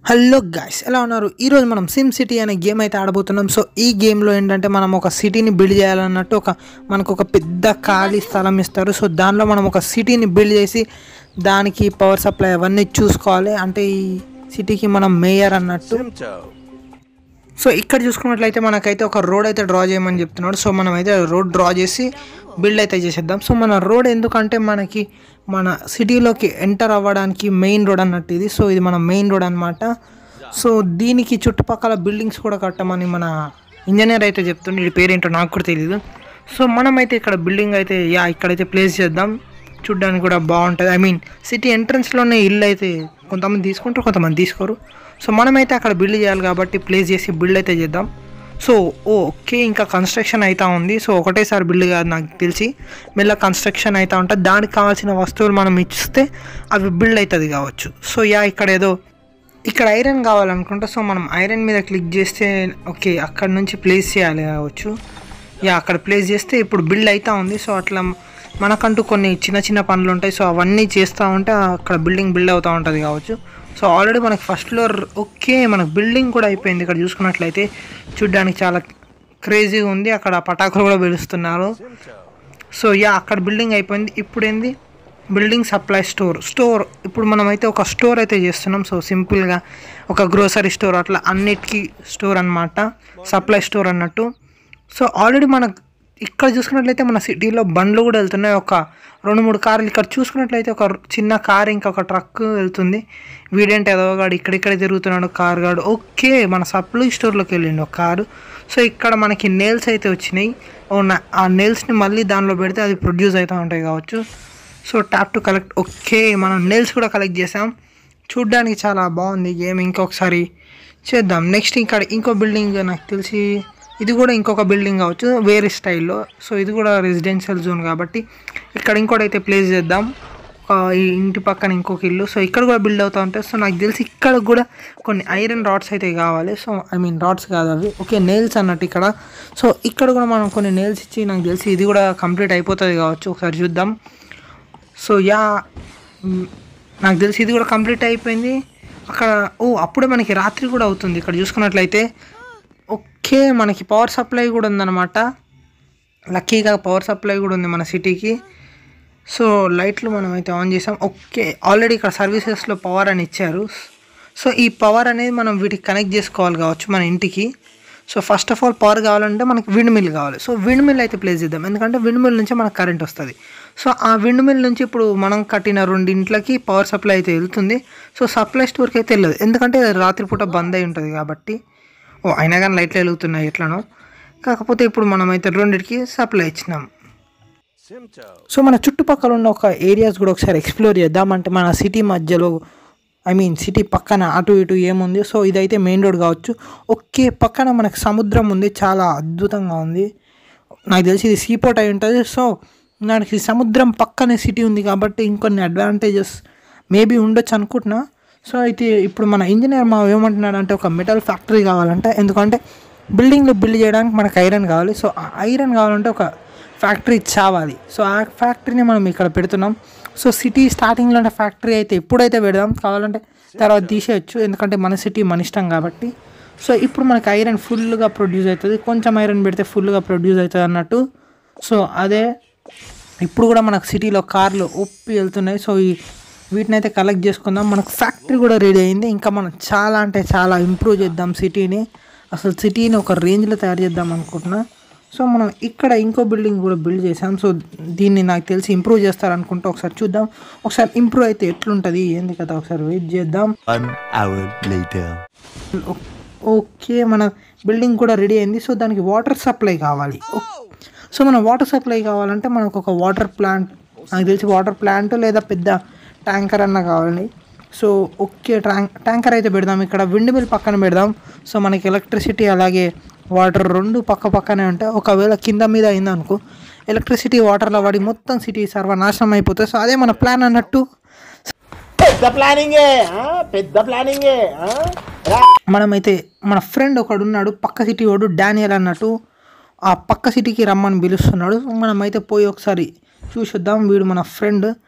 Hello guys ఎలా ఉన్నారు ఈరోజు మనం సిమ్ సిటీ అనే గేమ్ అయితే ఆడబోతున్నాం సో ఈ గేమ్లో ఏంటంటే మనం ఒక సిటీని బిల్డ్ చేయాలన్నట్టు ఒక మనకు ఒక పెద్ద ఖాళీ స్థలం ఇస్తారు సో దానిలో మనం ఒక సిటీని బిల్డ్ చేసి దానికి పవర్ సప్లై అవన్నీ చూసుకోవాలి అంటే ఈ సిటీకి మనం మేయర్ అన్నట్టు సో ఇక్కడ చూసుకున్నట్లయితే మనకైతే ఒక రోడ్ అయితే డ్రా చేయమని చెప్తున్నాడు సో మనం అయితే రోడ్ డ్రా చేసి బిల్డ్ అయితే చేసేద్దాం సో మన రోడ్ ఎందుకంటే మనకి మన సిటీలోకి ఎంటర్ అవ్వడానికి మెయిన్ రోడ్ అన్నట్టు ఇది సో ఇది మన మెయిన్ రోడ్ అనమాట సో దీనికి చుట్టుపక్కల బిల్డింగ్స్ కూడా కట్టమని మన ఇంజనీర్ అయితే చెప్తుండే ఇది పేరేంటో నాకు కూడా తెలియదు సో మనమైతే ఇక్కడ బిల్డింగ్ అయితే యా ఇక్కడైతే ప్లేస్ చేద్దాం చూడ్డానికి కూడా బాగుంటుంది ఐ మీన్ సిటీ ఎంట్రన్స్లోనే ఇల్లు అయితే కొంతమంది తీసుకుంటారు కొంతమంది తీసుకోరు సో మనమైతే అక్కడ బిల్డ్ చేయాలి కాబట్టి ప్లేస్ చేసి బిల్డ్ అయితే చేద్దాం సో ఓకే ఇంకా కన్స్ట్రక్షన్ అవుతా ఉంది సో ఒకటేసారి బిల్డ్ కాదు నాకు తెలిసి మెల్ల కన్స్ట్రక్షన్ అవుతా ఉంటుంది దానికి కావాల్సిన వస్తువులు మనం ఇస్తే అవి బిల్డ్ అవుతుంది కావచ్చు సో యా ఇక్కడ ఏదో ఇక్కడ ఐరన్ కావాలనుకుంటా సో మనం ఐరన్ మీద క్లిక్ చేస్తే ఓకే అక్కడ నుంచి ప్లేస్ చేయాలి కావచ్చు యా అక్కడ ప్లేస్ చేస్తే ఇప్పుడు బిల్డ్ అవుతా ఉంది సో అట్లా మనకంటూ కొన్ని చిన్న చిన్న పనులు ఉంటాయి సో అవన్నీ చేస్తూ ఉంటే అక్కడ బిల్డింగ్ బిల్డ్ అవుతూ ఉంటుంది కావచ్చు సో ఆల్రెడీ మనకి ఫస్ట్ ఫ్లోర్ ఓకే మనకు బిల్డింగ్ కూడా అయిపోయింది ఇక్కడ చూసుకున్నట్లయితే చూడ్డానికి చాలా క్రేజీగా ఉంది అక్కడ పటాకులు కూడా పిలుస్తున్నారు సో యా అక్కడ బిల్డింగ్ అయిపోయింది ఇప్పుడు ఏంది బిల్డింగ్ సప్లై స్టోర్ స్టోర్ ఇప్పుడు మనమైతే ఒక స్టోర్ అయితే చేస్తున్నాం సో సింపుల్గా ఒక గ్రోసరీ స్టోర్ అట్లా అన్నిటికీ స్టోర్ అన్నమాట సప్లై స్టోర్ అన్నట్టు సో ఆల్రెడీ మన ఇక్కడ చూసుకున్నట్లయితే మన సిటీలో బండ్లు కూడా వెళ్తున్నాయి ఒక రెండు మూడు కార్లు ఇక్కడ చూసుకున్నట్లయితే ఒక చిన్న కార్ ఇంకొక ట్రక్ వెళ్తుంది వీడేంటి ఎదవగాడు ఇక్కడిక్కడే తిరుగుతున్నాడు కార్ గాడు ఓకే మన సప్లై స్టోర్లోకి వెళ్ళిండు ఒక కారు సో ఇక్కడ మనకి నేల్స్ అయితే వచ్చినాయి ఓ నా- ఆ నేల్స్ని మళ్ళీ దానిలో పెడితే అది ప్రొడ్యూస్ అవుతూ ఉంటాయి కావచ్చు so tap to collect okay మనం నేల్స్ కూడా కలెక్ట్ చేసాం చూడ్డానికి చాలా బాగుంది గేమ్ ఇంకొకసారి చేద్దాం నెక్స్ట్ ఇక్కడ ఇంకో బిల్డింగ్ నాకు తెలిసి ఇది కూడా ఇంకొక బిల్డింగ్ కావచ్చు వేరే స్టైల్లో సో ఇది కూడా రెసిడెన్షియల్ జోన్ కాబట్టి ఇక్కడ ఇంకోటి అయితే ప్లేస్ చేద్దాం ఆ, ఈ ఇంటి పక్కన ఇంకొక ఇల్లు సో ఇక్కడ కూడా బిల్డ్ అవుతూ ఉంటాయి సో నాకు తెలిసి ఇక్కడ కూడా కొన్ని ఐరన్ రాడ్స్ అయితే కావాలి సో ఐ మీన్ రాడ్స్ కాదు అవి ఓకే నెయిల్స్ అన్నట్టు ఇక్కడ సో ఇక్కడ కూడా మనం కొన్ని నెయిల్స్ ఇచ్చి నాకు తెలిసి ఇది కూడా కంప్లీట్ అయిపోతుంది కావచ్చు ఒకసారి చూద్దాం సో యా మ్, నాకు తెలిసి ఇది కూడా కంప్లీట్ అయిపోయింది అక్కడ ఓ అప్పుడే మనకి రాత్రి కూడా అవుతుంది ఇక్కడ చూసుకున్నట్లయితే ఓకే మనకి పవర్ సప్లై కూడా ఉందన్నమాట లక్కీగా పవర్ సప్లై కూడా ఉంది మన సిటీకి సో లైట్లు మనం అయితే ఆన్ చేసాం ఓకే ఆల్రెడీ ఇక్కడ సర్వీసెస్లో పవర్ అని ఇచ్చారు సో ఈ పవర్ అనేది మనం వీటికి కనెక్ట్ చేసుకోవాలి కావచ్చు మన ఇంటికి so first of all power కావాలంటే మనకి విండ్ మిల్ కావాలి సో విండ్ మిల్ అయితే ప్లేస్ చేద్దాం ఎందుకంటే విండ్ మిల్ నుంచి మనకు కరెంట్ వస్తుంది సో ఆ విండ్ మిల్ నుంచి ఇప్పుడు మనం కట్టిన రెండు ఇంట్లకి పవర్ సప్లై అయితే వెళ్తుంది సో సప్లై స్టోర్కి అయితే వెళ్ళదు ఎందుకంటే అది రాత్రిపూట బంద్ అయి ఉంటుంది కాబట్టి ఓ అయినా కానీ లైట్లు వెలుగుతున్నాయి ఎట్లనో కాకపోతే ఇప్పుడు మనమైతే రెండింటికి సప్లై ఇచ్చినాం సో మన చుట్టుపక్కల ఉన్న ఒక ఏరియాస్ కూడా ఒకసారి ఎక్స్ప్లోర్ చేద్దాం అంటే మన సిటీ మధ్యలో ఐ మీన్ సిటీ పక్కన అటు ఇటు ఏముంది సో ఇదైతే మెయిన్ రోడ్ కావచ్చు ఒకే పక్కన మనకి సముద్రం ఉంది చాలా అద్భుతంగా ఉంది నాకు తెలిసి ఇది సీపోర్ట్ అయి ఉంటుంది సో దానికి సముద్రం పక్కనే సిటీ ఉంది కాబట్టి ఇంకొన్ని అడ్వాంటేజెస్ మేబీ ఉండొచ్చు అనుకుంటున్నా సో అయితే ఇప్పుడు మన ఇంజనీర్ మా ఏమంటున్నాడు అంటే ఒక మెటల్ ఫ్యాక్టరీ కావాలంటే ఎందుకంటే బిల్డింగ్లు బిల్డ్ చేయడానికి మనకు ఐరన్ కావాలి సో ఆ ఐరన్ కావాలంటే ఒక ఫ్యాక్టరీ చావాలి సో ఆ ఫ్యాక్టరీని మనం ఇక్కడ పెడుతున్నాం సో సిటీ స్టార్టింగ్లో ఉన్న ఫ్యాక్టరీ అయితే ఎప్పుడైతే పెడదాం కావాలంటే తర్వాత తీసేయచ్చు ఎందుకంటే మన సిటీ మన ఇష్టం కాబట్టి సో ఇప్పుడు మనకి ఐరన్ ఫుల్గా ప్రొడ్యూస్ అవుతుంది కొంచెం ఐరన్ పెడితే ఫుల్గా ప్రొడ్యూస్ అవుతుంది అన్నట్టు సో అదే ఇప్పుడు కూడా మనకు సిటీలో కార్లు ఉప్పి వెళ్తున్నాయి సో ఈ వీటిని అయితే కలెక్ట్ చేసుకుందాం మనకు ఫ్యాక్టరీ కూడా రెడీ అయింది ఇంకా మనం చాలా అంటే చాలా ఇంప్రూవ్ చేద్దాం సిటీని అసలు సిటీని ఒక రేంజ్లో తయారు చేద్దాం అనుకుంటున్నా సో మనం ఇక్కడ ఇంకో బిల్డింగ్ కూడా బిల్డ్ చేసాం సో దీన్ని నాకు తెలిసి ఇంప్రూవ్ చేస్తారనుకుంటా ఒకసారి చూద్దాం ఒకసారి ఇంప్రూవ్ అయితే ఎట్లుంటుంది ఏంది కదా ఒకసారి వెయిట్ చేద్దాం One hour later. ఓ- ఓకే మన బిల్డింగ్ కూడా రెడీ అయింది సో దానికి వాటర్ సప్లై కావాలి ఓ- సో మన వాటర్ సప్లై కావాలంటే మనకు ఒక వాటర్ ప్లాంట్ నాకు తెలిసి వాటర్ ప్లాంట్ లేదా పెద్ద ట్యాంకర్ అన్న కావాలి సో ఓకే ట్యాంక్ ట్యాంకర్ అయితే పెడదాం ఇక్కడ విండ్ మిల్ పక్కన పెడదాం సో మనకి ఎలక్ట్రిసిటీ అలాగే వాటర్ రెండు పక్క పక్కనే ఉంటాయి ఒకవేళ కింద మీద అయిందనుకో ఎలక్ట్రిసిటీ వాటర్లో పడి మొత్తం సిటీ సర్వనాశనం అయిపోతుంది సో అదే మన ప్లాన్ అన్నట్టు పెద్ద ప్లానింగే ఆ? పెద్ద ప్లానింగే ఆ? మనమైతే మన ఫ్రెండ్ ఒకడు ఉన్నాడు పక్క సిటీ వాడు డానియల్ అన్నట్టు ఆ పక్క సిటీకి రమ్మని పిలుస్తున్నాడు మనమైతే పోయి ఒకసారి చూసొద్దాం వీడు మన ఫ్రెండ్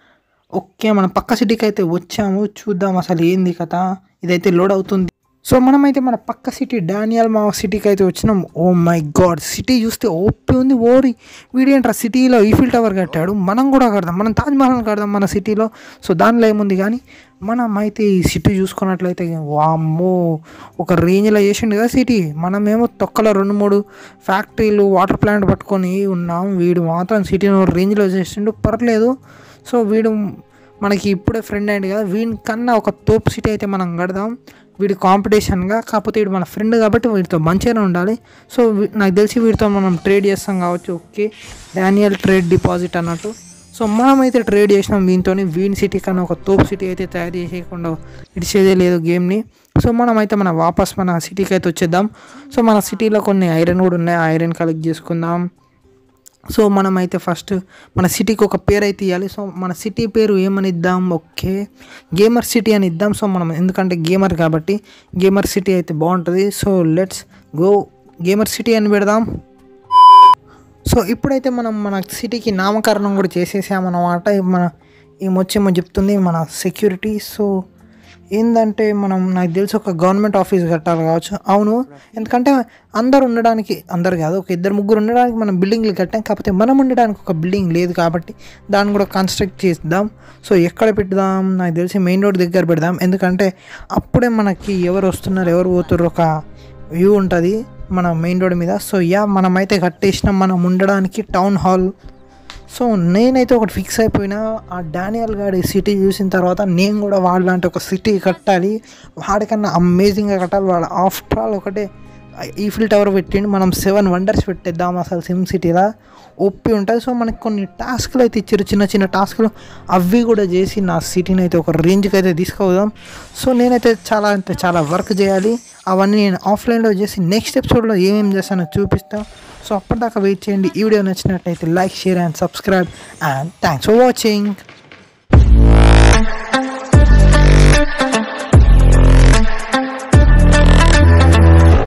ఓకే మనం పక్క సిటీకి అయితే వచ్చాము చూద్దాం అసలు ఏంది కథ ఇదైతే లోడ్ అవుతుంది సో మనమైతే మన పక్క సిటీ డానియల్ మా సిటీకి అయితే వచ్చినాం ఓ మై గాడ్ సిటీ చూస్తే ఓపి ఉంది ఓరి వీడేంట్రా సిటీలో ఈఫిల్ టవర్ కట్టాడు మనం కూడా కడదాం మనం తాజ్మహల్ కడదాం మన సిటీలో సో దానిలో ఏముంది కానీ మనం అయితే ఈ సిటీ చూసుకున్నట్లయితే వామ్మో ఒక రేంజ్లో చేసిండు కదా సిటీ మనమేమో తొక్కలో రెండు మూడు ఫ్యాక్టరీలు వాటర్ ప్లాంట్ పట్టుకొని ఉన్నాం వీడు మాత్రం సిటీని రేంజ్లో చేసిండు పర్లేదు సో వీడు మనకి ఇప్పుడే ఫ్రెండ్ అయ్యింది కదా వీడి కన్నా ఒక తోపు సిటీ అయితే మనం కడదాం వీడి కాంపిటీషన్గా కాకపోతే వీడు మన ఫ్రెండ్ కాబట్టి వీడితో మంచిగానే ఉండాలి సో వీ- నాకు తెలిసి వీడితో మనం ట్రేడ్ చేస్తాం కావచ్చు ఓకే డానియల్ ట్రేడ్ డిపాజిట్ అన్నట్టు సో మనమైతే ట్రేడ్ చేసినాం వీనితో వీన్ సిటీ కన్నా ఒక తోపు సిటీ అయితే తయారు చేసేయకుండా ఇడిచేదే లేదు గేమ్ని సో మనమైతే మన వాపస్ మన సిటీకి అయితే వచ్చేద్దాం సో మన సిటీలో కొన్ని ఐరన్ కూడా ఉన్నాయి ఐరన్ కలెక్ట్ చేసుకుందాం సో మనమైతే ఫస్ట్ మన సిటీకి ఒక పేరు అయితే ఇవ్వాలి సో మన సిటీ పేరు ఏమని ఇద్దాం ఓకే గేమర్ సిటీ అని ఇద్దాం సో మనం ఎందుకంటే గేమర్ కాబట్టి గేమర్ సిటీ అయితే బాగుంటుంది so let's go gamer city అని పెడదాం సో ఇప్పుడైతే మనం మన సిటీకి నామకరణం కూడా చేసేసామన్నమాట మన ఏమొచ్చేమో చెప్తుంది మన సెక్యూరిటీ సో ఏంటంటే మనం నాకు తెలిసి ఒక గవర్నమెంట్ ఆఫీస్ కట్టాలి కావచ్చు అవును ఎందుకంటే అందరు ఉండడానికి అందరు కాదు ఒక ఇద్దరు ముగ్గురు ఉండడానికి మనం బిల్డింగ్లు కట్టాం కాకపోతే మనం ఉండడానికి ఒక బిల్డింగ్ లేదు కాబట్టి దాన్ని కూడా కన్స్ట్రక్ట్ చేద్దాం సో ఎక్కడ పెడదాం నాకు తెలిసి మెయిన్ రోడ్ దగ్గర పెడదాం ఎందుకంటే అప్పుడే మనకి ఎవరు వస్తున్నారు ఎవరు పోతున్నారు ఒక వ్యూ ఉంటుంది మన మెయిన్ రోడ్ మీద సో యా మనమైతే కట్టేసినాం మనం ఉండడానికి టౌన్ హాల్ సో నేనైతే ఒకటి ఫిక్స్ అయిపోయినా ఆ డానియల్ గాడి సిటీ చూసిన తర్వాత నేను కూడా వాళ్ళంటే ఒక సిటీ కట్టాలి వాడికన్నా అమేజింగ్గా కట్టాలి వాడు ఆఫ్టర్ ఆల్ ఒకటే ఈఫిల్ టవర్ పెట్టిండి మనం సెవెన్ వండర్స్ పెట్టేద్దాం అసలు సిమ్ సిటీలో ఒప్పి ఉంటుంది సో మనకి కొన్ని టాస్క్లు అయితే ఇచ్చారు చిన్న చిన్న టాస్క్లు అవి కూడా చేసి నా సిటీని అయితే ఒక రేంజ్కి అయితే తీసుకుపోదాం సో నేనైతే చాలా అంటే చాలా వర్క్ చేయాలి అవన్నీ నేను ఆఫ్లైన్లో చేసి నెక్స్ట్ ఎపిసోడ్లో ఏమేమి చేస్తానో చూపిస్తాను సో అప్పటిదాకా వెయిట్ చేయండి ఈ వీడియో నచ్చినట్లయితే like share and subscribe and thanks for watching